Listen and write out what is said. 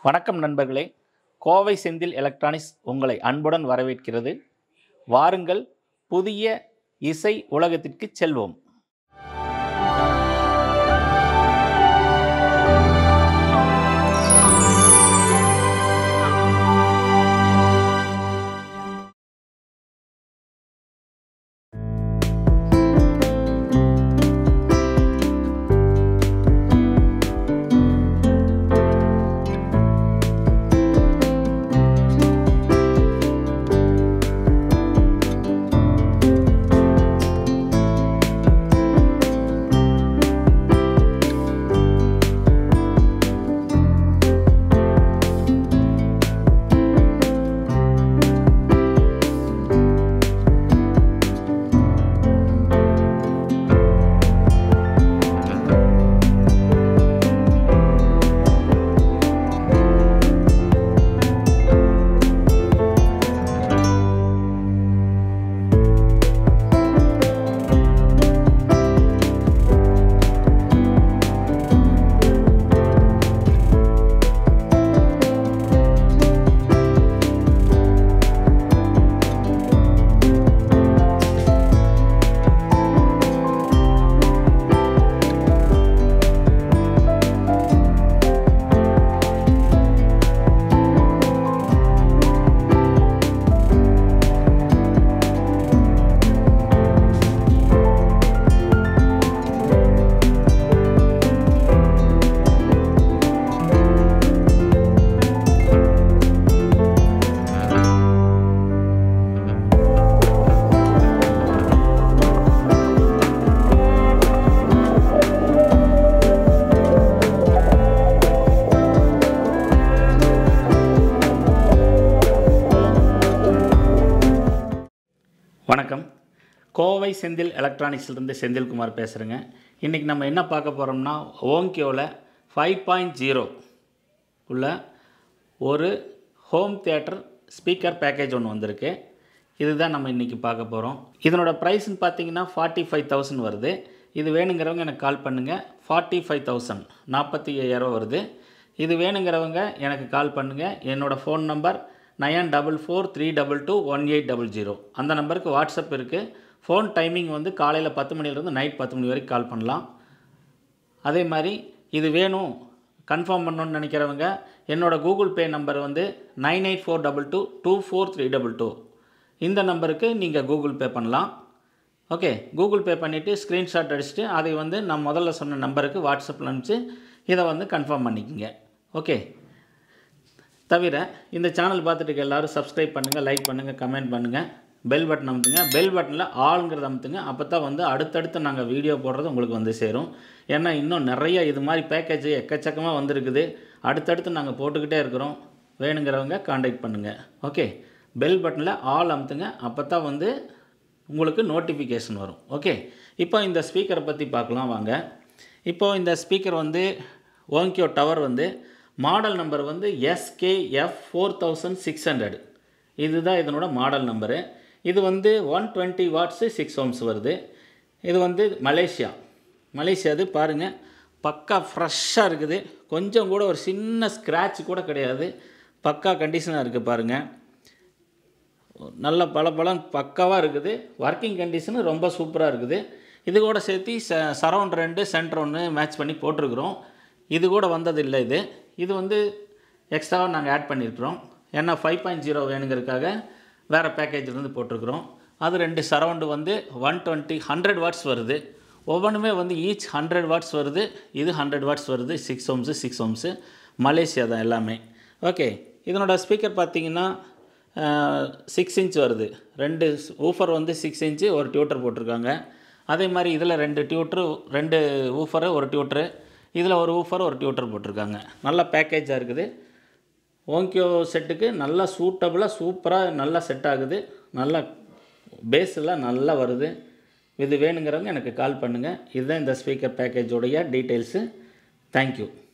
வணக்கம் நண்பர்களே கோவை செந்தில் எலக்ட்ரானிக்ஸ் உங்களை அன்புடன் வரவேற்கிறது வாருங்கள் புதிய இசை உலகத்திற்கு செல்வோம் வணக்கம் கோவை செந்தில் எலக்ட்ரானிக்ஸ்லேருந்து செந்தில்குமார் பேசுகிறேங்க இன்றைக்கி நம்ம என்ன பார்க்க போகிறோம்னா ஓங்கியோவில் ஃபைவ் பாயிண்ட் ஜீரோ உள்ள ஒரு ஹோம் தியேட்டர் ஸ்பீக்கர் பேக்கேஜ் ஒன்று வந்திருக்கு இதுதான் நம்ம இன்றைக்கி பார்க்க போகிறோம் இதனோட ப்ரைஸ்னு பார்த்தீங்கன்னா ஃபார்ட்டி ஃபைவ் தௌசண்ட் வருது இது வேணுங்கிறவங்க எனக்கு கால் பண்ணுங்கள் ஃபார்ட்டி ஃபைவ் தௌசண்ட் நாற்பத்தி ஐயாயிரம் வருது இது வேணுங்கிறவங்க எனக்கு கால் பண்ணுங்கள் என்னோடய phone number nine double four three double two one eight double zero அந்த நம்பருக்கு வாட்ஸ்அப் இருக்குது ஃபோன் டைமிங் வந்து காலையில் பத்து மணிலேருந்து நைட் பத்து மணி வரைக்கும் கால் பண்ணலாம் அதே மாதிரி இது வேணும் கன்ஃபார்ம் பண்ணணும்னு நினைக்கிறவங்க என்னோடய கூகுள் பே நம்பர் வந்து nine eight four double two two four three double two இந்த நம்பருக்கு நீங்கள் கூகுள் பே பண்ணலாம் ஓகே கூகுள் பே பண்ணிவிட்டு ஸ்க்ரீன்ஷாட் அடிச்சுட்டு அதை வந்து நான் முதல்ல சொன்ன நம்பருக்கு வாட்ஸ்அப்பில் அனுப்பிச்சு இதை வந்து கன்ஃபார்ம் பண்ணிக்கோங்க ஓகே தவிர இந்த சேனல் பார்த்துட்டு இருக்க எல்லாரும் சப்ஸ்கிரைப் பண்ணுங்கள் லைக் பண்ணுங்கள் கமெண்ட் பண்ணுங்கள் பெல் பட்டன் அமுத்துங்க பெல் பட்டனில் ஆளுங்கிறத அமுத்துங்க அப்போ தான் வந்து அடுத்தடுத்து நாங்கள் வீடியோ போடுறது உங்களுக்கு வந்து சேரும் ஏன்னா இன்னும் நிறைய இது மாதிரி பேக்கேஜ் எக்கச்சக்கமாக வந்திருக்குது அடுத்தடுத்து நாங்கள் போட்டுக்கிட்டே இருக்கிறோம் வேணுங்கிறவங்க காண்டாக்ட் பண்ணுங்கள் ஓகே பெல் பட்டனில் ஆல் அமுத்துங்க அப்போ தான் வந்து உங்களுக்கு நோட்டிஃபிகேஷன் வரும் ஓகே இப்போ இந்த ஸ்பீக்கரை பற்றி பார்க்கலாம் வாங்க இப்போது இந்த ஸ்பீக்கர் வந்து ஓங்கியோ டவர் வந்து மாடல் நம்பர் வந்து SKF four thousand six hundred இதுதான் இதனோட மாடல் நம்பரு இது வந்து one twenty watts six ohms வருது இது வந்து மலேசியா மலேசியா அது பாருங்கள் பக்கா ஃப்ரெஷ்ஷாக இருக்குது கொஞ்சம் கூட ஒரு சின்ன ஸ்க்ராட்ச் கூட கிடையாது பக்கா கண்டிஷனாக இருக்குது பாருங்கள் நல்ல பல பலம் பக்காவாக இருக்குது ஒர்க்கிங் கண்டிஷனு ரொம்ப சூப்பராக இருக்குது இது கூட சேர்த்து ச சரவுண்ட் ரெண்டு சென்டர் ஒன்று மேட்ச் பண்ணி போட்டிருக்கிறோம் இது கூட வந்ததில்லை இது இது வந்து எக்ஸ்ட்ராவாக நாங்கள் ஆட் பண்ணியிருக்கிறோம் ஏன்னா ஃபைவ் பாயிண்ட் ஜீரோ வேணுங்கிறதுக்காக வேறு பேக்கேஜ்லேருந்து போட்டிருக்கிறோம் அது ரெண்டு சரவுண்டு வந்து ஒன் டுவெண்ட்டி ஹண்ட்ரட் வாட்ஸ் வருது ஒவ்வொன்றுமே வந்து ஈச் ஹண்ட்ரட் வாட்ஸ் வருது இது ஹண்ட்ரட் வாட்ஸ் வருது six ohms six ohms Malaysia தான் எல்லாமே ஓகே இதனோட ஸ்பீக்கர் பார்த்தீங்கன்னா சிக்ஸ் இன்ச் வருது ரெண்டு ஊஃபர் வந்து சிக்ஸ் இன்ச்சு ஒரு டியூட்டர் போட்டிருக்காங்க அதே மாதிரி இதில் ரெண்டு டியூட்ரு ரெண்டு ஊஃபரு ஒரு டியூட்ரு இதில் ஒரு ஊஃபர் ஒரு டியூட்டர் போட்டிருக்காங்க நல்ல பேக்கேஜாக இருக்குது ஓங்கியோ செட்டுக்கு நல்லா சூட்டபுளாக சூப்பராக நல்லா செட் ஆகுது நல்லா பேஸ் எல்லாம் நல்லா வருது இது வேணுங்கிறவங்க எனக்கு கால் பண்ணுங்கள் இதுதான் இந்த ஸ்பீக்கர் பேக்கேஜோடைய டீட்டெயில்ஸு தேங்க்யூ